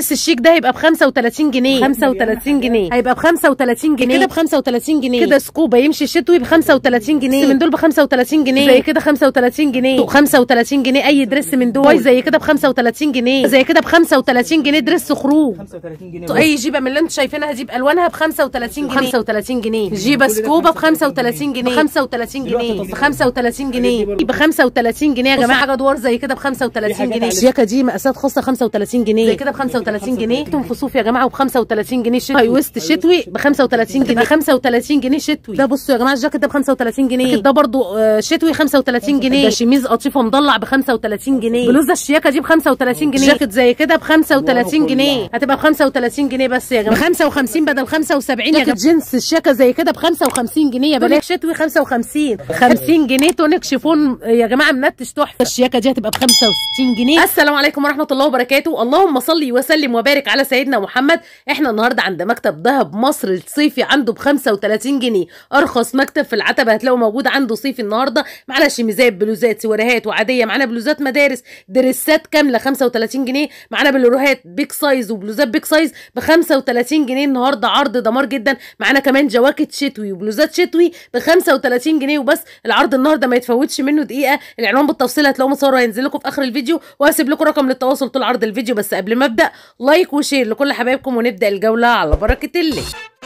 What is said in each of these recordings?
الدرس الشيك ده هيبقى ب 35 جنيه 35 جنيه هيبقى ب 35 جنيه كده ب 35 جنيه كده سكوبا يمشي شتوي ب 35 جنيه من دول ب 35 جنيه زي كده 35 جنيه 35 جنيه اي درس من دول زي كده ب 35 جنيه زي كده ب 35 جنيه درس خروج 35 جنيه اي جيبه من اللي انتوا شايفينها دي بالوانها ب 35 جنيه 35 جنيه جيبه سكوبا ب 35 جنيه ب 35 جنيه ب 35 جنيه ب 35 جنيه يا جماعه حاجه ادوار زي كده ب 35 جنيه الشياكه دي مقاسات خاصه 35 جنيه زي كده ب 35 جنيه انتم في صوف يا جماعه وب 35 جنيه شتوي هاي ويست شتوي ب 35 جنيه 35 جنيه شتوي ده بصوا يا جماعه الجاكيت ده ب 35 جنيه ده برضو آه، شتوي 35 جنيه ده شميز قطيفه مضلع ب 35 جنيه بلوزه الشياكه دي ب 35 جنيه جاكيت زي كده ب 35 جنيه هتبقى ب 35 جنيه بس يا جماعه ب 55 بدل 75 يا جماعه جينز الشياكه زي كده ب 55 جنيه يا بلاش شتوي 55 50 جنيه تونيك شيفون يا جماعه منتش تحفه الشياكه دي هتبقى ب 65 جنيه السلام عليكم ورحمه الله وبركاته اللهم صل وسلم وبارك على سيدنا محمد احنا النهارده عند مكتب ذهب مصر الصيفي عنده ب 35 جنيه ارخص مكتب في العتبه هتلاقوا موجود عنده صيفي النهارده معانا شميزات بلوزات سواريهات وعاديه معانا بلوزات مدارس دريسات كامله 35 جنيه معانا بلوروهات بيك سايز وبلوزات بيك سايز ب 35 جنيه النهارده عرض دمار جدا معانا كمان جواكت شتوي وبلوزات شتوي ب 35 جنيه وبس العرض النهارده ما يتفوتش منه دقيقه العنوان بالتفصيل هتلاقوه مصور هينزل لكم في اخر الفيديو وهسيب لكم رقم للتواصل طول عرض الفيديو بس قبل ما ابدا لايك وشير لكل حبايبكم ونبدا الجوله على بركه الله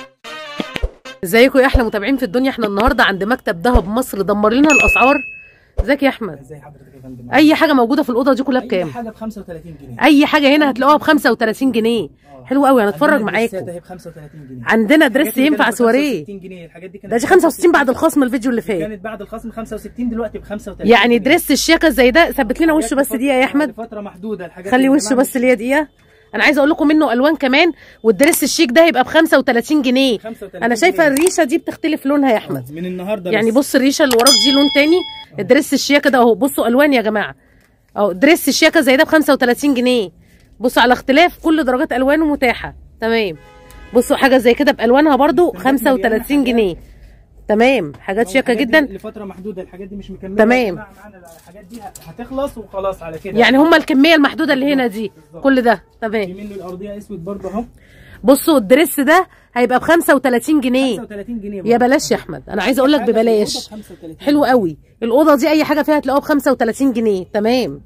ازيكم يا احلى متابعين في الدنيا احنا النهارده عند مكتب ذهب مصر دمر لنا الاسعار ازيك يا احمد ازي حضرتك يا فندم اي حاجه موجوده في الاوضه دي كلها اي بكام حاجه ب 35 جنيه اي حاجه هنا هتلاقوها ب 35 جنيه حلو قوي هنتفرج عندنا معاكم دريسات اهي ب 35 جنيه عندنا الحاجات دريس اللي ينفع كانت ب سواريه 65 جنيه الحاجات دي كانت ده دي ب 65 بعد الخصم الفيديو اللي فات كانت بعد الخصم 65 دلوقتي ب 35 يعني جنيه. دريس الشياكه زي ده ثبت لنا وشه بس دقيقه يا احمد لفتره محدوده الحاجات خلي اللي وشه جماعة بس ليا دقيقه انا عايزه اقول لكم منه الوان كمان والدريس الشيك ده هيبقى ب 35 جنيه 35 انا شايفه جنيه. الريشه دي بتختلف لونها يا احمد من النهارده يعني بس. بص الريشه اللي وراك دي لون تاني الدريس الشياكه ده اهو بصوا الوان يا جماعه اهو دريس الشياكه زي ده ب 35 جنيه بصوا على اختلاف كل درجات الوانه متاحه تمام بصوا حاجه زي كده بالوانها برضو 35 جنيه تمام حاجات أهو شياكه الحاجات دي جدا لفتره محدوده الحاجات دي مش مكمله تمام. يا جماعة معانا الحاجات دي هتخلص وخلاص على كده يعني هما الكميه المحدوده اللي هنا دي كل ده في تمام منه الارضيه اسود برضه اهو بصوا الدريس ده هيبقى ب 35 جنيه 35 جنيه يا برضه. بلاش يا احمد انا عايزه اقول لك حاجة في الأوضة ببلاش ب 35 حلو قوي الاوضه دي اي حاجه فيها هتلاقوها ب 35 جنيه تمام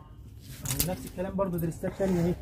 نفس الكلام برضه دريسات ثانيه اهي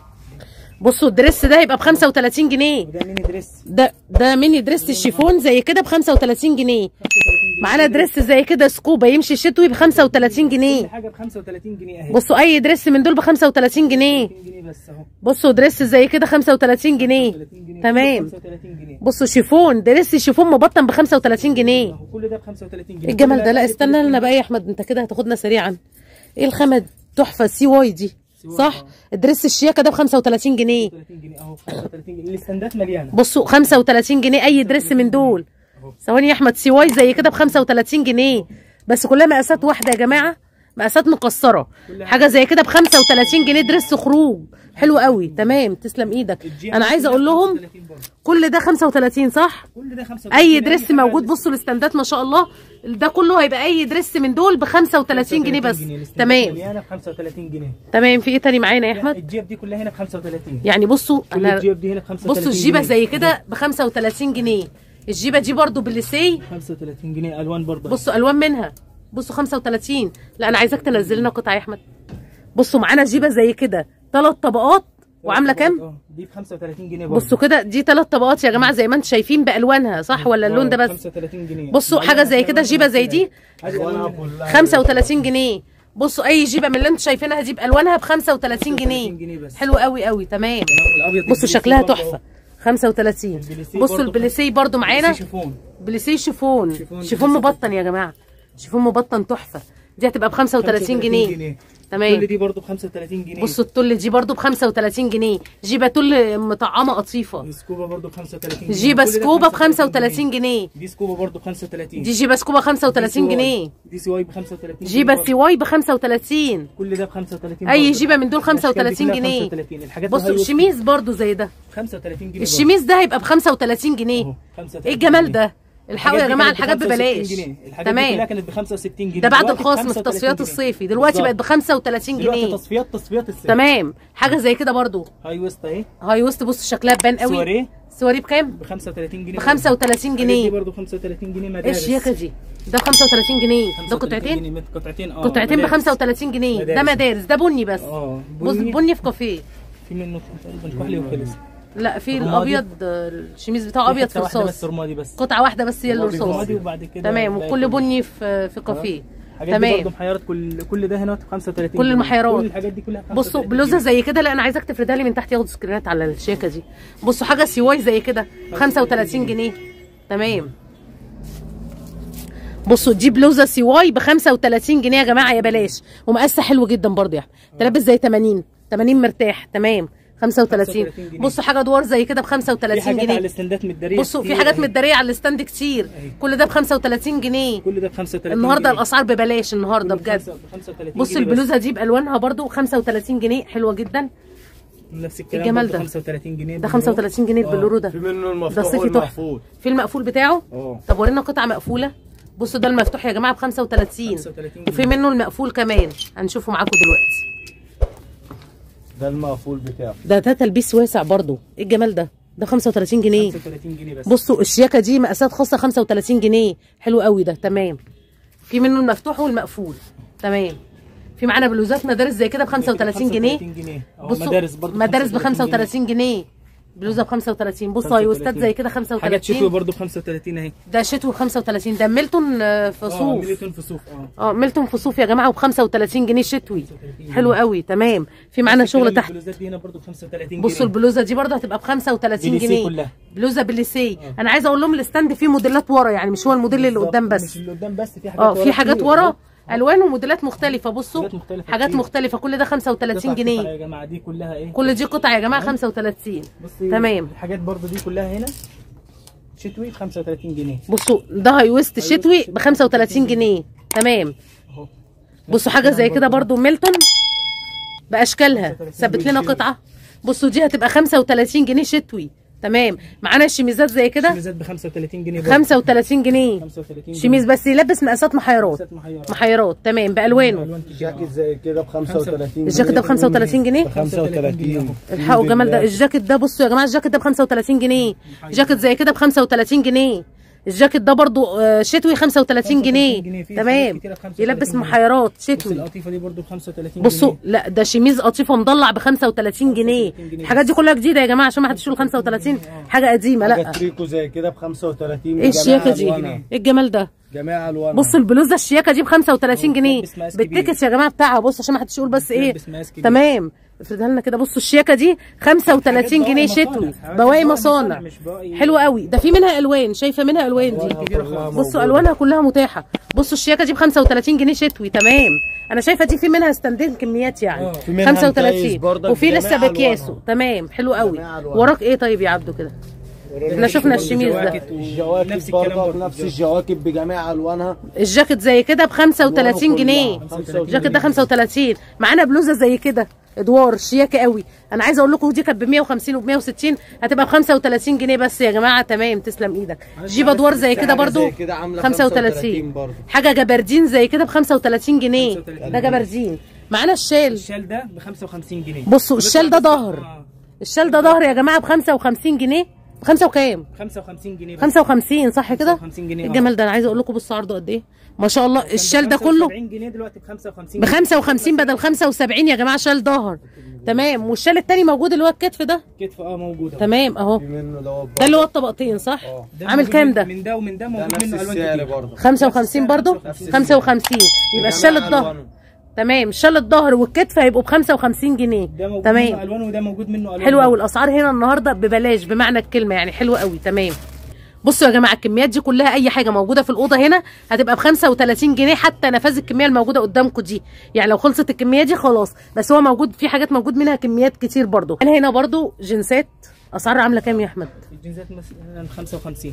بصوا الدريس ده هيبقى ب 35 جنيه وده ميني دريس ده ده ميني دريس الشيفون زي كده ب 35 جنيه 35 جنيه معانا دريس زي كده سكوبا يمشي شتوي ب 35 كل جنيه حاجه ب 35 جنيه اهي بصوا اي دريس من دول ب 35 جنيه 30 جنيه بس اهو بصوا دريس زي كده 35 جنيه 30 جنيه تمام 35 جنيه بصوا شيفون دريس شيفون مبطن ب 35 جنيه اهو كل ده ب 35 جنيه ايه الجمال كل ده لا بقى استنى لنا بقى يا احمد انت كده هتاخدنا سريعا ايه الخامه تحفه سي واي دي واي، صح اه. الدريس الشياكه ده ب 35 جنيه 35 جنيه اهو 35 جنيه الاستندات مليانه بصوا 35 جنيه اي دريس من دول ثواني يا احمد سي واي زي كده ب 35 جنيه بس كلها مقاسات واحده يا جماعه مقاسات مقصره كل حاجه زي كده ب 35 جنيه دريس خروج حلو قوي تمام تسلم ايدك الجيم انا عايزه كلها اقول لهم 35 برضه. كل ده 35 صح كل ده 35 اي جنيه، دريس حاجة موجود لسه بصوا الاستندات ما شاء الله ده كله هيبقى اي دريس من دول ب 35 جنيه بس الاستندات تمام مليانه ب 35 جنيه تمام في ايه تاني معانا يا احمد الجيب دي كلها هنا ب 35 يعني بصوا كل انا الجيب دي هنا ب 35 بصوا الجيبه جنيه. زي كده ب 35 جنيه الجيبه دي برضو بالليسي 35 جنيه الوان برضه بصوا الوان منها بصوا 35 لا انا عايزاك تنزل لنا قطعه يا احمد بصوا معانا جيبه زي كده ثلاث طبقات وعامله كام اه دي ب 35 جنيه برضه بصوا كده دي ثلاث طبقات يا جماعه زي ما انتم شايفين بالوانها صح ولا اللون ده اه، بس 35 جنيه بصوا حاجه زي كده جيبه زي دي الوانها كلها 35 جنيه بصوا اي جيبه من اللي انتم شايفينها دي بالوانها ب 35 جنيه جنيه بس. حلو قوي قوي تمام الابيض بصوا البليسي شكلها برضه تحفه اهو. 35 البليسي بصوا برضه البليسي برضو معانا بليسي شيفون بليسي شيفون شيفون شيفون بليسي. مبطن يا جماعه شيفون مبطن تحفه دي هتبقى ب 35 جنيه تمام كل دي برضه ب 35 جنيه بصوا التل دي برضو ب 35 جنيه جيبه تل مطعمه قطيفه سكوبا برضه ب 35 جنيه جيبه كل ده سكوبا ب 35 جنيه دي سكوبا برضه ب 35 دي جيبه سكوبا 35 جنيه دي سي واي ب 35 جنيه جيبه برضه. سي واي ب 35 كل ده ب 35 اي برضه. جيبه من دول الأشكال دي 35 كلها جنيه 35 الحاجات بصوا الهاي الشميز برضو زي ده 35 جنيه الشميز ده هيبقى ب 35 جنيه أهو، 35 ايه الجمال جنيه. ده الحقوا يا دي جماعه كانت الحاجات 65 ببلاش جنيه. الحاجات دي كلها تمام كانت ب 65 جنيه ده بعد دلوقتي ب الخصم في 35 تصفيات جنيه. الصيفي دلوقتي بقت بالظبط. ب 35 دلوقتي جنيه تصفيات تصفيات الصيف تمام حاجه زي كده برضو هاي ويست اهي هاي وسط بص شكلها بان قوي سواريه سواري بكام ب 35 جنيه ب 35 دي جنيه برضه 35 جنيه ايه مدارس الشياكه دي ده ب 35 جنيه ده 35 قطعتين جنيه، قطعتين اه قطعتين ب مدارس. 35 جنيه ده مدارس. مدارس ده بني بس اه بص بني بني في كافيه في منه تقريبا كحلي وخلص لا في رمادي. الابيض الشميز بتاعه ابيض في حتة واحدة بس رصاص رمادي بس قطعه واحده بس هي اللي رمادي رصاص رمادي وبعد كده تمام الباقي وكل كله. بني في في كافيه الحاجات دي برضه تمام محيرات كل كل ده هنا ب 35 كل جنيه. المحيرات. كل الحاجات دي كلها ب بصوا 35 بلوزه جنيه. زي كده لا انا عايزاك تفردها لي من تحت ياخد سكرينات على الشياكه دي بصوا حاجه سيواي زي كده ب 35 جنيه تمام بصوا دي بلوزه سيواي ب 35 جنيه يا جماعه يا بلاش ومقاسها حلو جدا برضه يا احمد تلبس زي 80 80 مرتاح تمام 35 35 جنيه. بصوا حاجه دوار زي كده ب في 35 حاجات على جنيه الاستندات متداريه بصوا في كتير حاجات أهي. متداريه على الستاند كتير أهي. كل ده ب 35 جنيه كل ده ب 35 النهارده جنيه. الاسعار ببلاش النهارده كله ب بجد 35 بصوا جنيه بس. البلوزه دي بالوانها برضو 35 جنيه حلوه جدا نفس الكلام الجمال برضه ده. 35 جنيه ده 35 جنيه البلورو ده في منه ده المفتوح صيفي تحفه والمحفوظ في المقفول بتاعه اه طب ورينا قطعه مقفوله بصوا ده المفتوح يا جماعه ب 35 35 وفي منه المقفول كمان هنشوفه معاكم دلوقتي ده المقفول بتاعه ده ده تلبيس واسع برضو ايه الجمال ده ده 35 جنيه 35 جنيه بس بصوا الشياكه دي مقاسات خاصه 35 جنيه حلو قوي ده تمام في منه المفتوح والمقفول تمام في معانا بلوزات مدارس زي كده ب 35 جنيه 35 جنيه أهو بصوا مدارس برضه مدارس ب 35 جنيه بلوزه ب 35 بصوا هايوستات زي كده حاجات شتوي 35 برضه ب 35 اهي ده شتوي 35 ده ميلتون آه، في اه صوف مليتون في صوف اه اه ميلتون في صوف يا جماعه وب 35 جنيه شتوي 35 حلو قوي تمام في معانا شغل الكلام تحت البلوزات دي هنا برضه ب 35 جنيه بصوا البلوزه دي برضه هتبقى ب 35 بليسيه جنيه كلها. بلوزه بليسيه انا عايزه اقول لهم الستاند فيه موديلات ورا يعني مش هو الموديل اللي قدام بس مش اللي قدام بس في حاجات اه في حاجات كتير. ورا الوان وموديلات مختلفه بصوا موديلات مختلفة حاجات كتير. مختلفه كل ده 35 قطع- قطع جنيه يا جماعه دي كلها ايه كل دي قطع يا جماعه 35 بصي تمام الحاجات برضه دي كلها هنا شتوي ب 35 جنيه بصوا ده هاي ويست شتوي ب 35 جنيه تمام اهو بصوا حاجه زي كده برضو ميلتون باشكالها ثبت لنا قطعه بصوا دي هتبقى 35 جنيه شتوي تمام معانا الشميزات زي كده شميزات ب 35 جنيه برضه. 35 جنيه 35 جنيه شميز بس يلبس مقاسات محيرات مقاسات محيرة. محيرات تمام بالوانه ألوان كتير. جاكيت زي كده ب 35 الجاكيت ده ب 35 جنيه ب 35 الحقوا جمال ده الجاكيت ده بصوا يا جماعه الجاكيت ده ب 35 جنيه جاكيت زي كده ب 35 جنيه الجاكيت ده برضو آه، شتوي 35 جنيه جنيه. في تمام حاجات كتيرة ب 35 يلبس جنيه. محيرات بص شتوي القطيفه دي برضه ب 35 بصوا جنيه. لا ده شميز قطيفه مضلع ب 35 جنيه جنيه. الحاجات دي كلها جديده يا جماعه عشان ما حدش يقول 35 حاجه قديمه لا حاجه تريكو زي كده ب 35 ايه الشياكه دي ألوانها. ايه الجمال ده جميع الوانها بص البلوزه الشياكه دي ب 35 جنيه بتلبس مقاس كبير. بالتيكت يا جماعه بتاعها بص عشان ما حدش يقول بس ايه بتلبس مقاس كبير. تمام افردها لنا كده بصوا الشياكه دي 35 حاجات جنيه بواقي شتوي مصانع. بواقي حاجات مصانع مش بواقي- حلوه قوي ده في منها الوان شايفه منها الوان دي ألوانها كلها بصوا موجودة. الوانها كلها متاحه بصوا الشياكه دي ب 35 جنيه شتوي تمام انا شايفه دي في منها ستاندين كميات يعني آه. في منها متيس 35 برضك وفي بجميع لسه باكياسو ألوانها. تمام حلو قوي جميع ألوانها. وراك ايه طيب يا عبدو كده احنا شفنا الشميز ده جواكت و- الجواكت نفس الكلام برضك برضه. نفس الجواكت بجميع الوانها الجاكيت زي كده ب 35 ألوانه جنيه كلها 35 الجاكيت ده 35 معانا بلوزه زي كده ادوار شياكه قوي انا عايزه اقول لكم دي كانت ب 150 وب 160 هتبقى ب 35 جنيه بس يا جماعه تمام تسلم ايدك جيب ادوار زي كده حاجة برضو زي كده عاملة 35 35 برضو. حاجه جبردين زي كده ب 35 جنيه 35 ده جبردين معانا الشال الشال ده ب 55 جنيه بصوا الشال ده ظهر آه. الشال ده ظهر يا جماعه ب 55 جنيه بخمسة وكام 55 جنيه بس. 55 صح كده 55 جنيه، إيه آه. الجمال ده انا عايزه اقول لكم بصوا عرضه قد ايه ما شاء الله الشال ده كله 70 جنيه دلوقتي ب 55 ب 55 بدل 75 يا جماعه شال ظهر تمام والشال التاني موجود اللي هو الكتف ده كتف اه موجوده تمام اهو في منه اللي هو ده اللي هو الطبقتين صح ده عامل موجود كام من- ده من ده ومن ده ده موجود نفس منه الوان السعر كتير برضه 55 برضو 55 يبقى الشال الظهر ألوانه. تمام شال الظهر والكتف هيبقوا ب 55 جنيه ده موجود منه تمام الوان وده موجود منه الوان حلو قوي برضه. الاسعار هنا النهارده ببلاش بمعنى الكلمه يعني حلو قوي تمام بصوا يا جماعه الكميات دي كلها اي حاجه موجوده في الاوضه هنا هتبقى ب 35 جنيه حتى نفاذ الكميه الموجوده قدامكم دي يعني لو خلصت الكميه دي خلاص بس هو موجود في حاجات موجود منها كميات كتير برضو انا هنا برضو جنسات اسعار عامله كام يا احمد الجينزات مثلا 55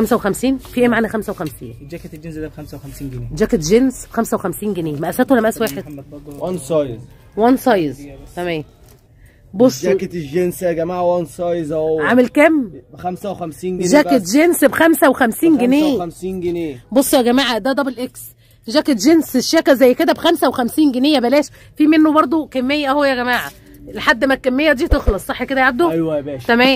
55 في ايه معانا 55 الجاكيت الجينز ده ب 55 جنيه جاكيت جينز ب 55 جنيه مقاساته ولا مقاس واحد محمد برضه وان سايز وان سايز تمام بصوا جاكيت الجينز يا جماعه وان سايز اهو عامل كام ب 55 جنيه جاكيت بس. جينز ب 55 جنيه 55 جنيه بصوا يا جماعه ده دبل اكس جاكيت جينز الشياكه زي كده ب 55 جنيه يا بلاش في منه برضو كميه اهو يا جماعه لحد ما الكميه دي تخلص صح كده يا عبدو ايوه يا باشا تمام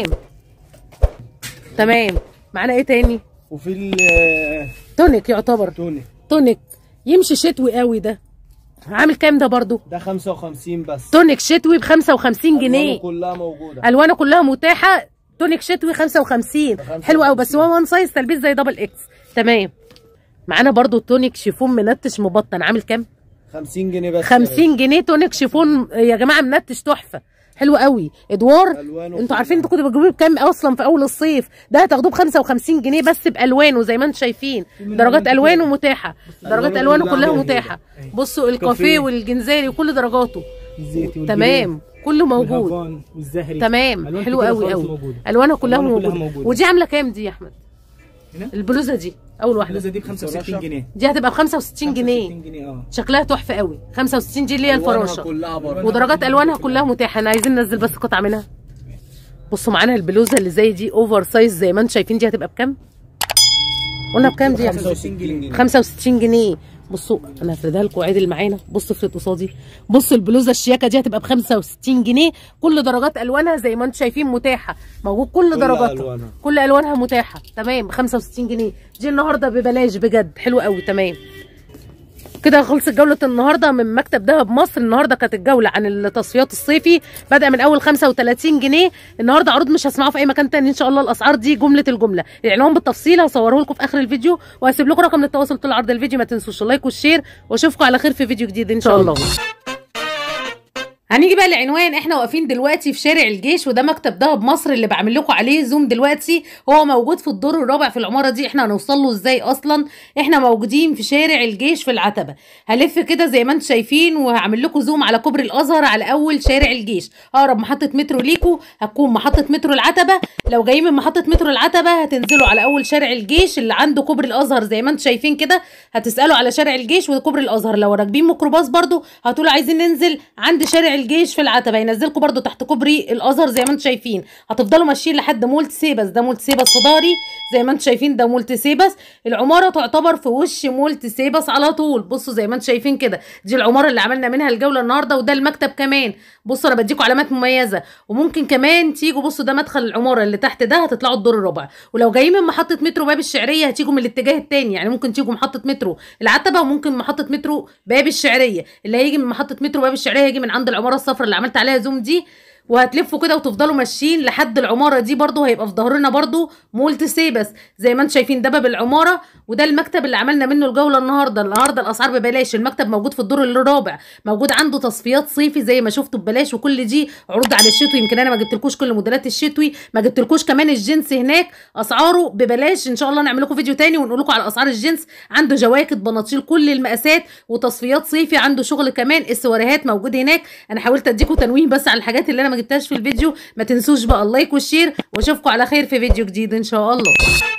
تمام معانا ايه تاني وفي تونيك يعتبر التوني تونيك يمشي شتوي قوي ده عامل كام ده برضو ده 55 بس تونيك شتوي ب 55 جنيه ألوانه كلها موجوده الوانه كلها متاحه تونيك شتوي 55 حلو قوي بس هو وان سايز تلبيس زي دبل اكس تمام معانا برضو تونيك شيفون منتش مبطن عامل كام 50 جنيه بس 50 جنيه تونيك شيفون يا جماعه منتش تحفه حلو قوي ادوار ألوانه انتوا كلها. عارفين انتوا كنتوا بتجيبوه بكام اصلا في اول الصيف ده هتاخدوه ب 55 جنيه بس بالوانه زي ما انتم شايفين درجات الوانه متاحه درجات ألوانه الوانه كلها كلها موجودة. متاحه بصوا الكافيه كافيه. والجنزاري وكل درجاته الزيتي تمام كله موجود والهافان والزهري تمام ألوان حلو كتيرة قوي خالص قوي موجودة. الوانها كلها ألوانها كلها موجوده موجودة. ودي عامله كام دي يا احمد هنا البلوزه دي اول واحده البلوزه دي ب 65 جنيه دي هتبقى ب 65 جنيه 65 جنيه اه شكلها تحفه قوي 65 دي اللي هي ألوانها الفراشه كلها برضه ودرجات الوانها كلها متاحه احنا عايزين ننزل بس قطعه منها بصوا معانا البلوزه اللي زي دي اوفر سايز زي ما انتم شايفين دي هتبقى بكام قلنا بكام دي يا أحمد؟ 65 جنيه 65 جنيه بصوا انا هفردها لكم عادل معانا بصوا افرد قصادي بصوا البلوزه الشياكه دي هتبقى ب 65 جنيه كل درجات الوانها زي ما انتم شايفين متاحه موجود كل, كل درجاتها ألوانها. كل الوانها متاحه تمام ب 65 جنيه دي النهارده ببلاش بجد حلو قوي تمام كده خلصت جولة النهاردة من مكتب دهب مصر النهاردة كانت الجولة عن التصفيات الصيفي بدأ من أول 35 جنيه النهاردة عروض مش هسمعه في أي مكان تاني إن شاء الله الأسعار دي جملة الجملة العنوان بالتفصيل هصوره لكم في آخر الفيديو وهسيب لكم رقم للتواصل طول عرض الفيديو ما تنسوش اللايك والشير واشوفكم على خير في فيديو جديد إن شاء الله هنيجي بقى لعنوان احنا واقفين دلوقتي في شارع الجيش وده مكتب دهب مصر اللي بعمل لكم عليه زوم دلوقتي هو موجود في الدور الرابع في العماره دي احنا هنوصل له ازاي اصلا احنا موجودين في شارع الجيش في العتبه هلف كده زي ما انتم شايفين وهعمل لكم زوم على كوبري الازهر على اول شارع الجيش اقرب محطه مترو ليكو هتكون محطه مترو العتبه لو جايين من محطه مترو العتبه هتنزلوا على اول شارع الجيش اللي عنده كوبري الازهر زي ما انتم شايفين كده هتسالوا على شارع الجيش وكوبري الازهر لو راكبين ميكروباص برضو هتقولوا عايزين ننزل عند شارع الجيش في العتبه ينزلكم برضو تحت كوبري الازهر زي ما انتم شايفين هتفضلوا ماشيين لحد مول سيبس ده مول سيبس خضاري زي ما انتم شايفين ده مول سيبس العماره تعتبر في وش مول سيبس على طول بصوا زي ما انتم شايفين كده دي العماره اللي عملنا منها الجوله النهارده وده المكتب كمان بصوا انا بديكم علامات مميزه وممكن كمان تيجوا بصوا ده مدخل العماره اللي تحت ده هتطلعوا الدور الرابع ولو جايين من محطه مترو باب الشعريه هتيجوا من الاتجاه التاني يعني ممكن تيجوا محطه مترو العتبه وممكن محطه مترو باب الشعريه اللي هيجي من محطه مترو باب الشعريه هيجي من عند العماره الصفراء اللي عملت عليها زوم دي وهتلفوا كده وتفضلوا ماشيين لحد العماره دي برضو هيبقى في ظهرنا برضو مول سيبس زي ما انتم شايفين ده باب العماره وده المكتب اللي عملنا منه الجوله النهارده النهارده الاسعار ببلاش المكتب موجود في الدور الرابع موجود عنده تصفيات صيفي زي ما شفتوا ببلاش وكل دي عروض على الشتوي يمكن انا ما جبتلكوش كل موديلات الشتوي ما جبتلكوش كمان الجنس هناك اسعاره ببلاش ان شاء الله نعمل لكم فيديو تاني ونقول لكم على اسعار الجنس عنده جواكت بناطيل كل المقاسات وتصفيات صيفي عنده شغل كمان السواريهات موجود هناك انا حاولت اديكم تنويه بس على الحاجات اللي انا ما جبتهاش في الفيديو ما تنسوش بقى اللايك والشير واشوفكم على خير في فيديو جديد ان شاء الله